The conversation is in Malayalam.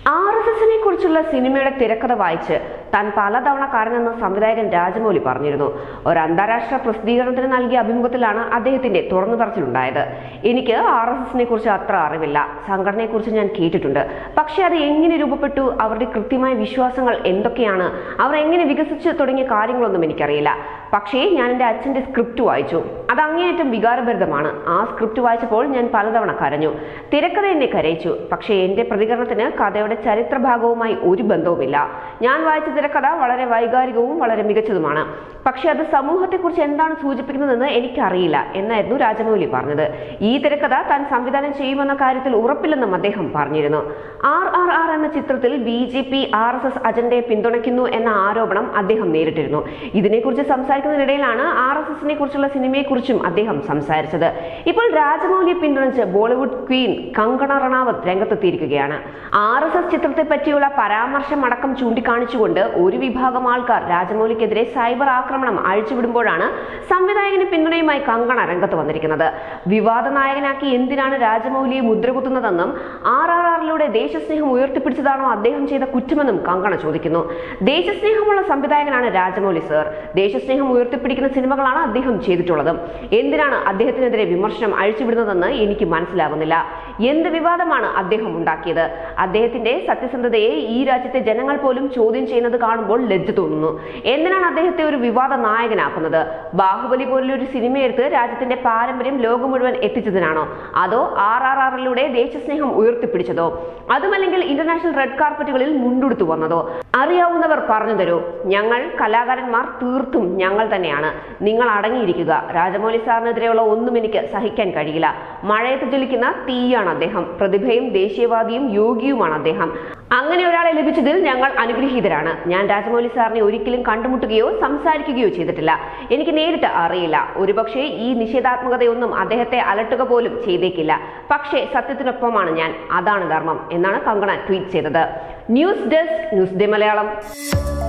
ആർ എസ് എസിനെ കുറിച്ചുള്ള സിനിമയുടെ തിരക്കഥ വായിച്ച് താൻ പലതവണ കരഞ്ഞെന്ന് സംവിധായകൻ രാജമൗലി പറഞ്ഞിരുന്നു ഒരു അന്താരാഷ്ട്ര പ്രസിദ്ധീകരണത്തിന് നൽകിയ അഭിമുഖത്തിലാണ് അദ്ദേഹത്തിന്റെ തുറന്നു പറച്ചിലുണ്ടായത് എനിക്ക് ആർ എസ് എസിനെ കുറിച്ച് അത്ര അറിവില്ല സംഘടനയെ കുറിച്ച് ഞാൻ കേട്ടിട്ടുണ്ട് പക്ഷെ അത് എങ്ങനെ രൂപപ്പെട്ടു അവരുടെ കൃത്യമായ വിശ്വാസങ്ങൾ എന്തൊക്കെയാണ് അവർ എങ്ങനെ വികസിച്ചു തുടങ്ങിയ കാര്യങ്ങളൊന്നും എനിക്കറിയില്ല പക്ഷേ ഞാൻ എൻ്റെ അച്ഛൻ്റെ സ്ക്രിപ്റ്റ് വായിച്ചു അത് അങ്ങേയറ്റം വികാരഭരിതമാണ് ആ സ്ക്രിപ്റ്റ് വായിച്ചപ്പോൾ ഞാൻ പലതവണ കരഞ്ഞു തിരക്കഥ എന്നെ കരയിച്ചു പക്ഷേ എൻ്റെ പ്രതികരണത്തിന് കഥയുടെ ചരിത്രഭാഗവുമായി ഒരു ബന്ധവുമില്ല ഞാൻ വായിച്ച തിരക്കഥ വളരെ വൈകാരികവും വളരെ മികച്ചതുമാണ് പക്ഷേ അത് സമൂഹത്തെക്കുറിച്ച് എന്താണ് സൂചിപ്പിക്കുന്നതെന്ന് എനിക്കറിയില്ല എന്നായിരുന്നു രാജമൗലി പറഞ്ഞത് ഈ തിരക്കഥ താൻ സംവിധാനം ചെയ്യുമെന്ന കാര്യത്തിൽ ഉറപ്പില്ലെന്നും അദ്ദേഹം പറഞ്ഞിരുന്നു ആർ ആർ ആർ എന്ന ചിത്രത്തിൽ B J P R S S അജണ്ടയെ പിന്തുണയ്ക്കുന്നു എന്ന ആരോപണം അദ്ദേഹം നേരിട്ടിരുന്നു ഇതിനെക്കുറിച്ച് സംസാരിക്കുന്നതിനിടയിലാണ് ആർ എസ് എസിനെ കുറിച്ചുള്ള സിനിമയെക്കുറിച്ചും അദ്ദേഹം സംസാരിച്ചത് ഇപ്പോൾ രാജമൗലിയെ പിന്തുണച്ച് ബോളിവുഡ് ക്വീൻ കങ്കണ റണാവത്ത് രംഗത്തെത്തിയിരിക്കുകയാണ് ആർ എസ് എസ് ചിത്രത്തെ പറ്റിയുള്ള പരാമർശം അടക്കം ചൂണ്ടിക്കാണിച്ചുകൊണ്ട് ഒരു വിഭാഗം ആൾക്കാർ രാജമൗലിക്കെതിരെ സൈബർ ആക്രമണം അഴിച്ചുവിടുമ്പോഴാണ് സംവിധായകന് പിന്തുണയുമായി കങ്കണ രംഗത്ത് വന്നിരിക്കുന്നത് വിവാദ നായകനാക്കി എന്തിനാണ് രാജമൗലിയെ മുദ്രകുത്തുന്നതെന്നും ആർ ആർ ആറിലൂടെ ദേശസ്നേഹം ഉയർത്തിപ്പിടിച്ചതാണോ അദ്ദേഹം ചെയ്ത കുറ്റമെന്നും കങ്കണ ചോദിക്കുന്നു ദേശസ്നേഹമുള്ള സംവിധായകനാണ് രാജമൗലി സർ ദേശസ്നേഹം ഉയർത്തിപ്പിടിക്കുന്ന സിനിമകളാണ് അദ്ദേഹം ചെയ്തിട്ടുള്ളത് എന്തിനാണ് അദ്ദേഹത്തിനെതിരെ വിമർശനം അഴിച്ചുവിടുന്നതെന്ന് എനിക്ക് മനസ്സിലാകുന്നില്ല എന്ത് വിവാദമാണ് അദ്ദേഹം ഉണ്ടാക്കിയത് അദ്ദേഹത്തിന്റെ സത്യസന്ധതയെ ഈ രാജ്യത്തെ ജനങ്ങൾ പോലും ചോദ്യം ചെയ്യുന്നത് കാണുമ്പോൾ ലജ്ജ തോന്നുന്നു എന്തിനാണ് അദ്ദേഹത്തെ ഒരു വിവാദ നായകനാക്കുന്നത് ബാഹുബലി പോലുള്ള ഒരു സിനിമ എടുത്ത് രാജ്യത്തിന്റെ പാരമ്പര്യം ലോകം മുഴുവൻ എത്തിച്ചതിനാണോ അതോ ആർ ആർ ആറിലൂടെ ദേശസ്നേഹം ഉയർത്തിപ്പിടിച്ചതോ അതുമല്ലെങ്കിൽ ഇന്റർനാഷണൽ റെഡ് കാർപ്പറ്റുകളിൽ മുണ്ടുടുത്തു വന്നതോ അറിയാവുന്നവർ പറഞ്ഞു തരൂ ഞങ്ങൾ കലാകാരന്മാർ തീർത്തും ഞങ്ങൾ തന്നെയാണ് നിങ്ങൾ അടങ്ങിയിരിക്കുക രാജമൗലി സാറിനെതിരെയുള്ള ഒന്നും എനിക്ക് സഹിക്കാൻ കഴിയില്ല മഴയത്ത് ജ്വലിക്കുന്ന തീയാണ് അദ്ദേഹം പ്രതിഭയും ദേശീയവാദിയും യോഗിയുമാണ് അദ്ദേഹം അങ്ങനെ ഒരാളെ ലഭിച്ചതിൽ ഞങ്ങൾ അനുഗ്രഹീതരാണ് ഞാൻ രാജമൗലി സാറിനെ ഒരിക്കലും കണ്ടുമുട്ടുകയോ സംസാരിക്കുകയോ ചെയ്തിട്ടില്ല എനിക്ക് നേരിട്ട് അറിയില്ല ഒരുപക്ഷെ ഈ നിഷേധാത്മകതയൊന്നും അദ്ദേഹത്തെ അലട്ടുക പോലും ചെയ്തേക്കില്ല പക്ഷേ സത്യത്തിനൊപ്പമാണ് ഞാൻ അതാണ് ധർമ്മം എന്നാണ് കങ്കണ ട്വീറ്റ് ചെയ്തത് news desk news day Malayalam